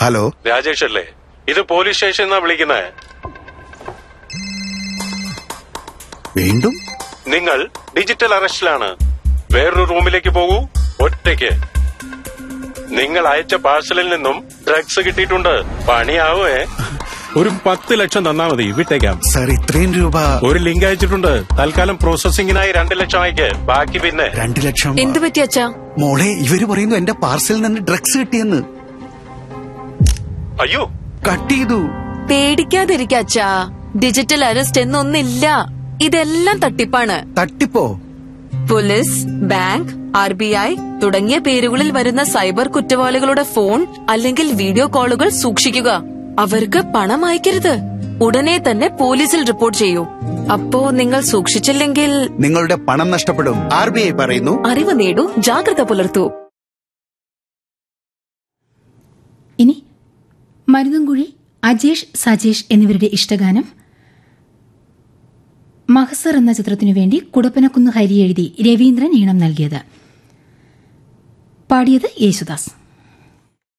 hello Rajesh അല്ലേ ഇത് police station എന്നാ വിളിക്കുന്നത് വീണ്ടും നിങ്ങൾ ഡിജിറ്റൽ അറസ്റ്റിലാണ് വേറൊരു റൂമിലേക്ക് പോകൂ ഒറ്റയ്ക്ക് നിങ്ങൾ അയച്ച പാഴ്സലിൽ നിന്നും ഡ്രഗ്സ് കിട്ടിയിട്ടുണ്ട് പണിയാവേ ഒരു പത്ത് ലക്ഷം തന്നാ മതി വിട്ടേക്കാം സാർ ഇത്രയും രൂപ ഒരു ലിങ്ക് അയച്ചിട്ടുണ്ട് തൽക്കാലം പ്രോസസിംഗിനായി രണ്ട് ലക്ഷം അയക്ക് ബാക്കി പിന്നെ രണ്ടു ലക്ഷം എന്തു പറ്റി അച്ഛാ മോളെ ഇവര് പറയുന്നു എന്റെ പാർസലിൽ നിന്ന് ഡ്രഗ്സ് കിട്ടിയെന്ന് അയ്യോ കട്ട് ചെയ്തു പേടിക്കാതിരിക്ക അച്ഛാ ഡിജിറ്റൽ അറസ്റ്റ് എന്നൊന്നില്ല ഇതെല്ലാം തട്ടിപ്പാണ് തട്ടിപ്പോ police bank R B I തുടങ്ങിയ പേരുകളിൽ വരുന്ന സൈബർ കുറ്റവാളികളുടെ ഫോൺ അല്ലെങ്കിൽ വീഡിയോ കോളുകൾ സൂക്ഷിക്കുക അവർക്ക് പണം അയക്കരുത് ഉടനെ തന്നെ പോലീസിൽ റിപ്പോർട്ട് ചെയ്യൂ അപ്പോ നിങ്ങൾ സൂക്ഷിച്ചില്ലെങ്കിൽ നിങ്ങളുടെ പണം നഷ്ടപ്പെടും ആർ ബി ഐ പറയുന്നു അറിവ് നേടൂ ജാഗ്രത പുലർത്തൂ ഇനി മരുതൻകുഴി അജേഷ് സജേഷ് എന്നിവരുടെ ഇഷ്ടഗാനം മഹസർ എന്ന ചിത്രത്തിനു വേണ്ടി കുടപ്പനക്കുന്ന് ഹരി എഴുതി രവീന്ദ്രൻ ഈണം നൽകിയത് പാടിയത് യേശുദാസ്